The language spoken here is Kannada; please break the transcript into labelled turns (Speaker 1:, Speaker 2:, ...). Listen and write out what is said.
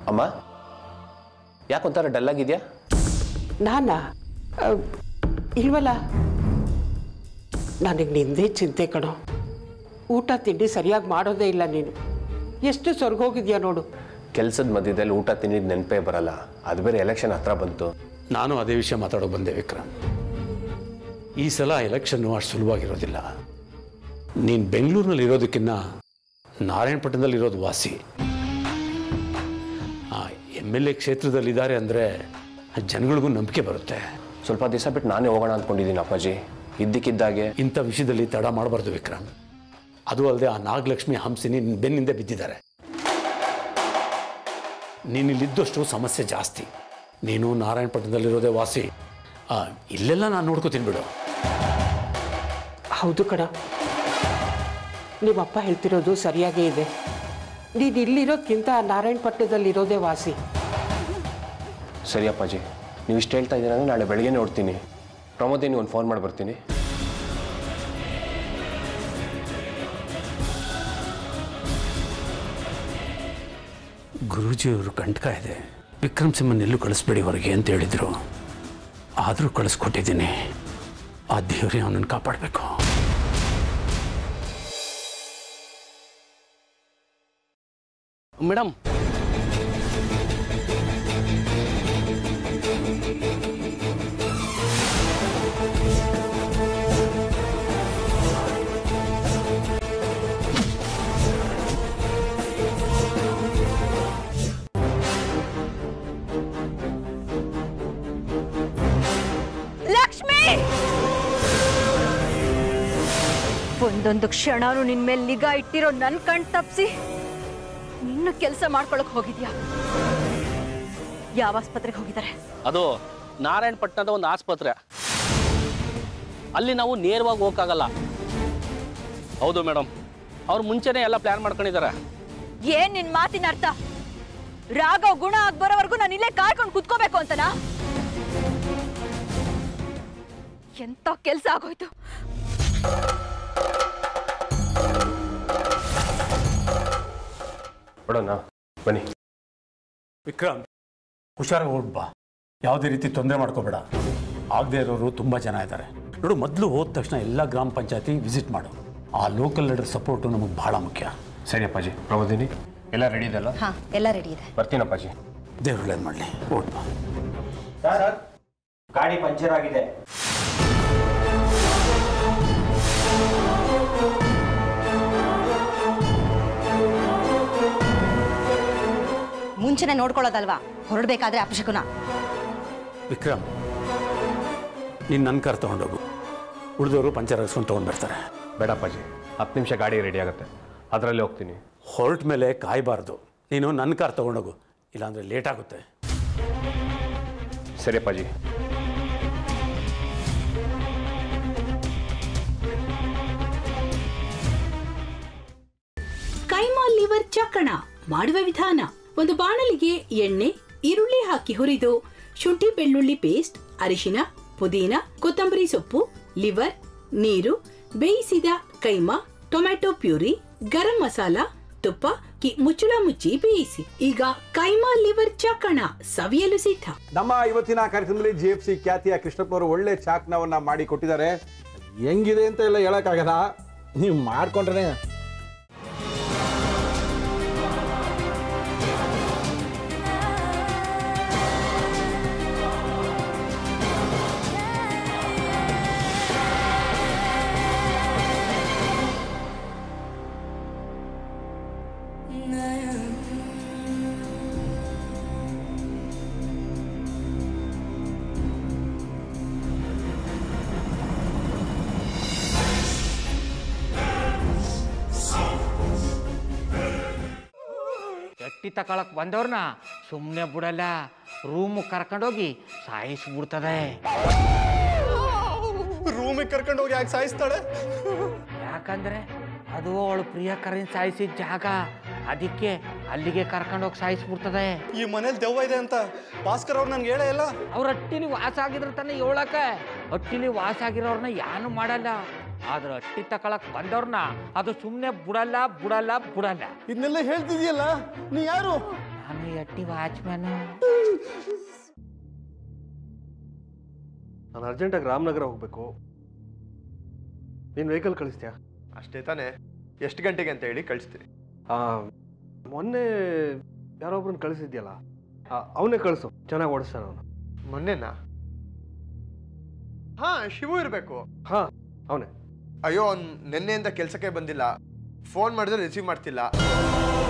Speaker 1: ಅಮ್ಮ ಯಾಕೊಂಥರ ಡಲ್ ಆಗಿದೆಯಾ
Speaker 2: ನಾನಾ ಆ, ಇಲ್ವಲ್ಲ ನನಗೆ ನಿಂದೇ ಚಿಂತೆ ಕಣೋ ಊಟ ತಿಂಡಿ ಸರಿಯಾಗಿ ಮಾಡೋದೇ ಇಲ್ಲ ನೀನು ಎಷ್ಟು ಸ್ವರ್ಗೋಗಿದ್ಯಾ ನೋಡು
Speaker 1: ಕೆಲಸದ ಮಧ್ಯದಲ್ಲಿ ಊಟ ತಿಂದಿದ್ದು ನೆನಪೇ ಬರಲ್ಲ ಅದು ಬೇರೆ ಎಲೆಕ್ಷನ್ ಹತ್ರ ಬಂತು
Speaker 3: ನಾನು ಅದೇ ವಿಷಯ ಮಾತಾಡೋಕೆ ಬಂದೆ ವಿಕ್ರಮ್ ಈ ಸಲ ಎಲೆಕ್ಷನ್ನು ಅಷ್ಟು ಸುಲಭವಾಗಿರೋದಿಲ್ಲ ನೀನು ಬೆಂಗಳೂರಿನಲ್ಲಿ ಇರೋದಕ್ಕಿಂತ ನಾರಾಯಣಪಟ್ಟಣದಲ್ಲಿ ಇರೋದು ವಾಸಿ ಎಮ್ ಎಲ್ ಎ ಕ್ಷೇತ್ರದಲ್ಲಿದ್ದಾರೆ ಅಂದರೆ ಜನಗಳಿಗೂ ನಂಬಿಕೆ ಬರುತ್ತೆ
Speaker 1: ಸ್ವಲ್ಪ ದಿವಸ ಬಿಟ್ಟು ನಾನೇ ಹೋಗೋಣ ಅಂದ್ಕೊಂಡಿದ್ದೀನಿ ಅಪ್ಪಾಜಿ ಇದ್ದಕ್ಕಿದ್ದಾಗೆ
Speaker 3: ಇಂಥ ವಿಷಯದಲ್ಲಿ ತಡ ಮಾಡಬಾರ್ದು ವಿಕ್ರಮ್ ಅದು ಅಲ್ಲದೆ ಆ ನಾಗಲಕ್ಷ್ಮಿ ಹಂಸಿನಿ ನಿನ್ನ ಬೆನ್ನಿಂದ ಬಿದ್ದಿದ್ದಾರೆ ನೀನಿಲ್ಲಿದ್ದಷ್ಟು ಸಮಸ್ಯೆ ಜಾಸ್ತಿ ನೀನು ನಾರಾಯಣಪಟ್ಟಣದಲ್ಲಿರೋದೇ ವಾಸಿ ಆ, ಇಲ್ಲೆಲ್ಲ ನಾನು ನೋಡ್ಕೋತೀನಿ ಬಿಡು
Speaker 2: ಹೌದು ಕಣ ನಿಮ್ಮಪ್ಪ ಹೇಳ್ತಿರೋದು ಸರಿಯಾಗೇ ಇದೆ ನೀನು ಇಲ್ಲಿರೋದ್ಕಿಂತ ನಾರಾಯಣಪಟ್ಟಣದಲ್ಲಿರೋದೇ ವಾಸಿ
Speaker 1: ಸರಿ ಅಪ್ಪಾಜಿ ನೀವು ಇಷ್ಟು ಹೇಳ್ತಾ ಇದ್ದೀರ ಅಂದರೆ ನಾಳೆ ಬೆಳಗ್ಗೆ ನೋಡ್ತೀನಿ ಪ್ರಮೋದಿನಿ ಒಂದು ಫೋನ್ ಮಾಡಿ ಬರ್ತೀನಿ
Speaker 3: ಗುರೂಜಿಯವರು ಕಂಟಕ ಇದೆ ವಿಕ್ರಮ್ ಸಿಂಹನ್ ಎಲ್ಲೂ ಕಳಿಸ್ಬೇಡಿ ಹೊರಗೆ ಅಂತ ಹೇಳಿದರು ಆದರೂ ಕಳಿಸ್ಕೊಟ್ಟಿದ್ದೀನಿ ಆ ದೇವರೇ ಅವನನ್ನು ಕಾಪಾಡಬೇಕು
Speaker 4: ಮೇಡಮ್
Speaker 5: ಲಕ್ಷ್ಮಿ ಒಂದೊಂದು ಕ್ಷಣನೂ ನಿನ್ ಮೇಲೆ ನಿಗಾ ಇಟ್ಟಿರೋ ನನ್ ಕಣ್ ತಪ್ಸಿ ನಿನ್ನ ಕೆಲಸ ಮಾಡ್ಕೊಳಕ್ ಹೋಗಿದ್ಯಾ ಯಾವ ಆಸ್ಪತ್ರೆಗೆ ಹೋಗಿದ್ದಾರೆ
Speaker 4: ಅದು ನಾರಾಯಣಪಟ್ಟಣದ ಒಂದು ಆಸ್ಪತ್ರೆ ಅಲ್ಲಿ ನಾವು ನೇರವಾಗಿ ಹೋಗಕ್ಕಾಗಲ್ಲ ಹೌದು ಮೇಡಮ್ ಅವ್ರು ಮುಂಚೆನೇ ಎಲ್ಲ ಪ್ಲಾನ್ ಮಾಡ್ಕೊಂಡಿದ್ದಾರೆ
Speaker 5: ಏನ್ ನಿನ್ ಮಾತಿನ ಅರ್ಥ ರಾಘವ್ ಗುಣ ಆಗ್ ಬರೋವರೆಗೂ ನಾನು ಇಲ್ಲೇ ಕಾಯ್ಕೊಂಡು ಕುತ್ಕೋಬೇಕು ಅಂತನಾ ಎಂತ ಕೆಲ್ಸ ಆಗೋಯ್ತು
Speaker 1: ಬಿಡೋಣ ಬನ್ನಿ
Speaker 3: ವಿಕ್ರಮ್ ಹುಷಾರಾಗಿ ಓಡ್ ಬಾ ಯಾವುದೇ ರೀತಿ ತೊಂದರೆ ಮಾಡ್ಕೋಬೇಡ ಆಗದೆ ಇರೋರು ತುಂಬ ಜನ ಇದ್ದಾರೆ ನೋಡು ಮೊದಲು ಹೋದ ತಕ್ಷಣ ಎಲ್ಲ ಗ್ರಾಮ ಪಂಚಾಯತಿ ವಿಸಿಟ್ ಮಾಡು ಆ ಲೋಕಲ್ ಲೀಡರ್ ಸಪೋರ್ಟು ನಮಗೆ ಬಹಳ ಮುಖ್ಯ
Speaker 1: ಸರಿ ಅಪ್ಪಾಜಿ ಪ್ರಮೋದಿನಿ ಎಲ್ಲ ರೆಡಿ ಇದೆಲ್ಲ
Speaker 5: ಹಾ ಎಲ್ಲ ರೆಡಿ ಇದೆ
Speaker 1: ಬರ್ತೀನಿ ಅಪ್ಪಾಜಿ
Speaker 3: ದೇವ್ರು ಒಳ್ಳೇದು ಮಾಡಲಿ ಓಡ್ ಬಾ
Speaker 6: ಸರ್ ಗಾಡಿ ಪಂಚರ್ ಆಗಿದೆ
Speaker 7: ಮುಂಚೆನೆ ನೋಡ್ಕೊಳ್ಳೋದಲ್ವಾ ಹೊರಡ್ಬೇಕಾದ್ರೆ ಅಪಶಕುನ
Speaker 3: ವಿಕ್ರಮ್ ನೀನು ನನ್ನ ಕಾರ್ ತೊಗೊಂಡೋಗು ಉಳಿದವರು ಪಂಚರ್ ಹಾಕ್ಸ್ಕೊಂಡು ತೊಗೊಂಡು ಬರ್ತಾರೆ
Speaker 1: ಬೇಡ ಅಪ್ಪಾಜಿ ಹತ್ತು ನಿಮಿಷ ಗಾಡಿ ರೆಡಿ ಆಗುತ್ತೆ ಅದರಲ್ಲಿ ಹೋಗ್ತೀನಿ
Speaker 3: ಹೊರಟ ಮೇಲೆ ಕಾಯಬಾರ್ದು ನೀನು ನನ್ನ ಕಾರ್ ತೊಗೊಂಡೋಗು ಇಲ್ಲಾಂದರೆ ಲೇಟ್ ಆಗುತ್ತೆ
Speaker 1: ಸರಿ ಅಪ್ಪಾಜಿ
Speaker 8: ಕೈಮಾ ಲಿವರ್ ಚಕ್ಕಣ ಮಾಡುವ ವಿಧಾನ ಒಂದು ಬಾಣಲಿಗೆ ಎಣ್ಣೆ ಈರುಳ್ಳಿ ಹಾಕಿ ಹುರಿದು ಶುಂಠಿ ಬೆಳ್ಳುಳ್ಳಿ ಪೇಸ್ಟ್ ಅರಿಶಿನ ಪುದೀನ ಕೊತ್ತಂಬರಿ ಸೊಪ್ಪು ಲಿವರ್ ನೀರು ಬೇಯಿಸಿದ ಕೈಮಾ ಟೊಮ್ಯಾಟೊ ಪ್ಯೂರಿ ಗರಂ ಮಸಾಲ ತುಪ್ಪ ಕಿ ಮುಚ್ಚಳ ಮುಚ್ಚಿ ಬೇಯಿಸಿ ಈಗ ಕೈಮಾ ಲಿವರ್ ಚಕ್ಕಣ ಸವಿಯಲು ಸಿದ್ಧ
Speaker 9: ನಮ್ಮ ಇವತ್ತಿನ ಕಾರ್ಯಕ್ರಮದಲ್ಲಿ ಜಿ ಎಫ್ ಸಿ ಖ್ಯಾತಿಯ ಕೃಷ್ಣಪ್ಪ ಅವರು ಒಳ್ಳೆ ಚಾಕ್ನವನ್ನ ಮಾಡಿ ಕೊಟ್ಟಿದ್ದಾರೆ ಹೆಂಗಿದೆ ಅಂತ ಎಲ್ಲ ಹೇಳಕ್ಕಾಗಲ್ಲ ನೀವು ಮಾಡ್ಕೊಂಡ್ರೆ
Speaker 6: ಎಟ್ಟಿ ತಕೊಳಕ್ ಬಂದವ್ರನ್ನ ಸುಮ್ಮನೆ ಬಿಡಲ್ಲ ರೂಮ್ ಕರ್ಕೊಂಡೋಗಿ ಸಾಯಿಸ್ಬಿಡ್ತದೆ
Speaker 10: ರೂಮಿಗೆ ಕರ್ಕೊಂಡು ಹೋಗಿ ಯಾಕೆ ಸಾಯಿಸ್ತಾಳೆ
Speaker 6: ಯಾಕಂದ್ರೆ ಅದು ಅವಳು ಪ್ರಿಯಕರನ್ ಸಾಯಿಸಿದ ಜಾಗ ಅದಕ್ಕೆ ಅಲ್ಲಿಗೆ ಕರ್ಕೊಂಡೋಗಿ ಸಾಯಿಸ್ಬಿಡ್ತದೆ
Speaker 10: ಈ ಮನೇಲಿ ದೆವ್ವ ಇದೆ ಅಂತ ಭಾಸ್ಕರ್ ಅವ್ರು ನನ್ಗೆ ಹೇಳೇ ಇಲ್ಲ
Speaker 6: ಅವ್ರ ಹಟ್ಟಿಲಿ ವಾಸ ಆಗಿದ್ರೆ ತಾನೇ ಹೇಳಕ ಹಟ್ಟಿಲಿ ವಾಸ ಆಗಿರೋರ್ನ ಯಾನು ಮಾಡಲ್ಲ ಆದ್ರೆ ಹಟ್ಟಿ ತಕೊಳಕ್ ಬಂದವ್ರನ್ನ ಅದು ಸುಮ್ಮನೆ ಬಿಡಲ್ಲ ಬಿಡಲ್ಲ ಬಿಡಲ್ಲ
Speaker 10: ಇದನ್ನೆಲ್ಲ ಹೇಳ್ತಿದ್ಯಲ್ಲ ನೀ ಯಾರು
Speaker 6: ನಾನು ಅವನು ಎಟ್ಟಿ ವಾಚ್ಮ್ಯಾನು
Speaker 11: ನಾನು ಅರ್ಜೆಂಟಾಗಿ ರಾಮನಗರ ಹೋಗಬೇಕು ನೀನು ವೆಹಿಕಲ್ ಕಳಿಸ್ತೀಯಾ
Speaker 12: ಅಷ್ಟೇ ತಾನೇ ಎಷ್ಟು ಗಂಟೆಗೆ ಅಂತ ಹೇಳಿ ಕಳಿಸ್ತೀನಿ
Speaker 11: ಮೊನ್ನೆ ಯಾರೊಬ್ರನ್ನ ಕಳಿಸಿದ್ಯಲ್ಲ ಅವನೇ ಕಳಿಸು ಚೆನ್ನಾಗಿ ಓಡಿಸ್ತಾನೆ ಅವನು
Speaker 12: ಮೊನ್ನೆನಾ ಹಾ ಶಿವು ಇರಬೇಕು
Speaker 11: ಹಾ ಅವನೇ
Speaker 12: ಅಯ್ಯೋ ಅವ್ನು ನಿನ್ನೆಯಿಂದ ಕೆಲಸಕ್ಕೆ ಬಂದಿಲ್ಲ ಫೋನ್ ಮಾಡಿದ್ರೆ ರಿಸೀವ್ ಮಾಡ್ತಿಲ್ಲ